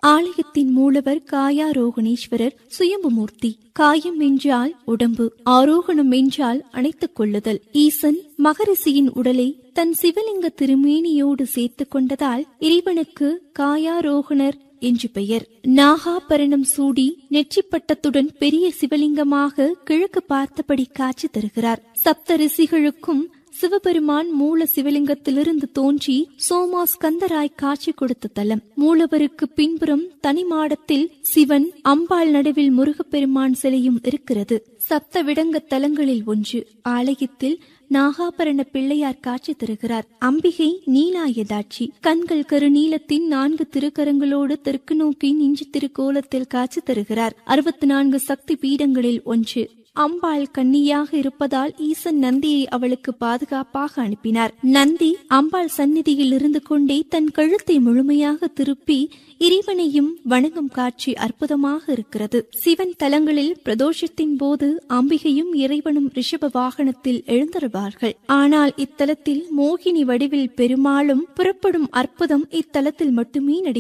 ஆலயத்தின் மூலவர் காயாரோகணேஸ்வரர் சுயம்புமூர்த்தி காயம் என்றால் உடம்பு ஆரோகணம் என்றால் அணைத்துக் கொள்ளுதல் ஈசன் மகரிஷியின் உடலை தன் சிவலிங்க திருமேனியோடு சேர்த்துக் கொண்டதால் இறைவனுக்கு காயாரோகணர் என்று பெயர் நாகாபரணம் சூடி நெற்றிப்பட்டத்துடன் பெரிய சிவலிங்கமாக கிழக்கு பார்த்தபடி காட்சி தருகிறார் சப்த ரிஷிகளுக்கும் சிவபெருமான் மூல சிவலிங்கத்திலிருந்து தோன்றி சோமாஸ்கந்தராய் காட்சி கொடுத்த தலம் மூலவருக்கு பின்புறம் தனிமாடத்தில் சிவன் அம்பாள் நடுவில் முருகப்பெருமான் சிலையும் இருக்கிறது சப்த விடங்க தலங்களில் ஒன்று ஆலயத்தில் நாகாபரண பிள்ளையார் காட்சி தருகிறார் அம்பிகை நீலாயதாட்சி கண்கள் கருநீலத்தின் நான்கு திருக்கரங்களோடு தெற்கு நோக்கி நின்று திருக்கோலத்தில் காட்சி தருகிறார் அறுபத்தி நான்கு சக்தி பீடங்களில் ஒன்று அம்பாள் கன்னியாக இருப்பதால் ஈசன் நந்தியை அவளுக்கு பாதுகாப்பாக அனுப்பினார் நந்தி அம்பாள் சந்நிதியில் இருந்து கொண்டே தன் கழுத்தை முழுமையாக திருப்பி இறைவனையும் வணங்கும் காட்சி அற்புதமாக இருக்கிறது சிவன் தலங்களில் பிரதோஷத்தின் போது அம்பிகையும் இறைவனும் ரிஷப வாகனத்தில் எழுந்தருவார்கள் ஆனால் இத்தலத்தில் மோகினி வடிவில் பெருமாளும் புறப்படும் அற்புதம் இத்தலத்தில் மட்டுமே நடைபெறும்